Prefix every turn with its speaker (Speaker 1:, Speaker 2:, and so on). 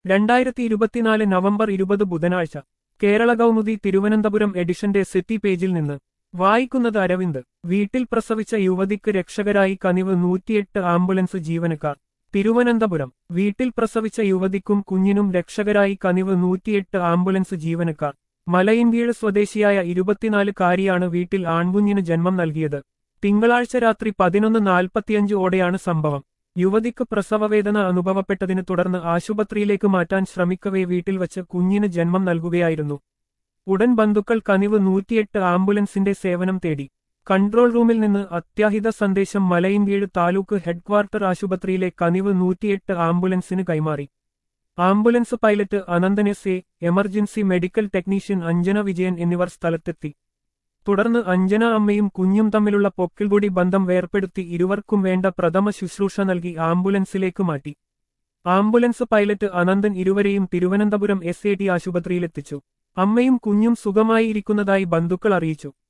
Speaker 1: രണ്ടായിരത്തി ഇരുപത്തിനാല് നവംബർ ഇരുപത് ബുധനാഴ്ച കേരള കൗമുദി തിരുവനന്തപുരം എഡിഷന്റെ സിറ്റി പേജിൽ നിന്ന് വായിക്കുന്നത് അരവിന്ദ് വീട്ടിൽ പ്രസവിച്ച യുവതിക്ക് രക്ഷകരായി കനിവ് നൂറ്റിയെട്ട് ആംബുലൻസ് ജീവനക്കാർ തിരുവനന്തപുരം വീട്ടിൽ പ്രസവിച്ച യുവതിക്കും കുഞ്ഞിനും രക്ഷകരായി കനിവ് നൂറ്റിയെട്ട് ആംബുലൻസ് ജീവനക്കാർ മലയിൻകീഴ് സ്വദേശിയായ ഇരുപത്തിനാലുകാരിയാണ് വീട്ടിൽ ആൺകുഞ്ഞിന് ജന്മം നൽകിയത് തിങ്കളാഴ്ച രാത്രി പതിനൊന്ന് നാൽപ്പത്തിയഞ്ച് ഓടെയാണ് സംഭവം യുവതിക്ക് പ്രസവവേദന അനുഭവപ്പെട്ടതിനെ തുടർന്ന് ആശുപത്രിയിലേക്ക് മാറ്റാൻ ശ്രമിക്കവേ വീട്ടിൽ വച്ച് കുഞ്ഞിന് ജന്മം നൽകുകയായിരുന്നു ഉടൻ ബന്ധുക്കൾ കനിവ് നൂറ്റിയെട്ട് ആംബുലൻസിന്റെ സേവനം തേടി കൺട്രോൾ റൂമിൽ നിന്ന് അത്യാഹിത സന്ദേശം മലയിൻകീഴ് താലൂക്ക് ഹെഡ്ക്വാർട്ടർ ആശുപത്രിയിലെ കനിവ് നൂറ്റിയെട്ട് ആംബുലൻസിന് കൈമാറി ambulance pilot Ananthan S A emergency medical technician Anjana Vijayan എന്നിവർ സ്ഥലത്തെത്തി തുടർന്ന് അഞ്ജന അമ്മയും കുഞ്ഞും തമ്മിലുള്ള പൊക്കിൾകൂടി ബന്ധം വേർപ്പെടുത്തി ഇരുവർക്കും വേണ്ട പ്രഥമ ശുശ്രൂഷ നൽകി ആംബുലൻസിലേക്ക് മാറ്റി ആംബുലൻസ് പൈലറ്റ് അനന്തൻ ഇരുവരെയും തിരുവനന്തപുരം എസ് എ ടി ആശുപത്രിയിലെത്തിച്ചു അമ്മയും കുഞ്ഞും സുഖമായി ഇരിക്കുന്നതായി ബന്ധുക്കൾ അറിയിച്ചു